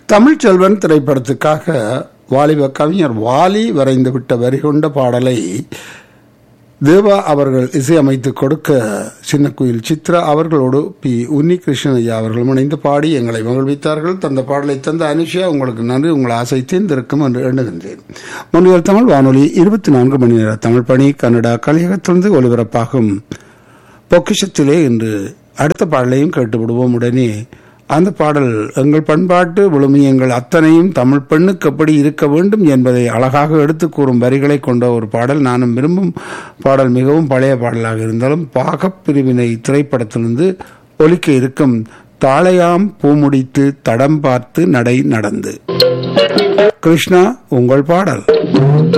தமிழ் செல்வன் திரைப்படத்துக்காக வாலிப கவிஞர் வாலி வரைந்து விட்ட வரி கொண்ட பாடலை தேவா அவர்கள் இசையமைத்து கொடுக்க சின்ன குயில் சித்ரா அவர்களோடு பி உன்னி கிருஷ்ணன் ஐயா அவர்கள் இணைந்து பாடி எங்களை மகிழ்வித்தார்கள் தந்த பாடலை தந்த அனுஷா உங்களுக்கு நன்றி உங்கள் ஆசை தேர்ந்திருக்கும் என்று எண்ணுகின்றேன் முன்னியல் தமிழ் வானொலி இருபத்தி நான்கு மணி நேர தமிழ் பணி கன்னடா கலியகத்திலிருந்து ஒலிபரப்பாகும் பொக்கிஷத்திலே இன்று அடுத்த பாடலையும் கேட்டுவிடுவோம் உடனே அந்த பாடல் எங்கள் பண்பாட்டு விழுமியங்கள் அத்தனையும் தமிழ் பெண்ணுக்கு எப்படி இருக்க வேண்டும் என்பதை அழகாக எடுத்து கூறும் வரிகளை கொண்ட ஒரு பாடல் நானும் விரும்பும் பாடல் மிகவும் பழைய பாடலாக இருந்தாலும் பாகப் பிரிவினை திரைப்படத்திலிருந்து ஒலிக்க இருக்கும் தாளையாம் பூமுடித்து தடம் பார்த்து நடை நடந்து கிருஷ்ணா உங்கள் பாடல்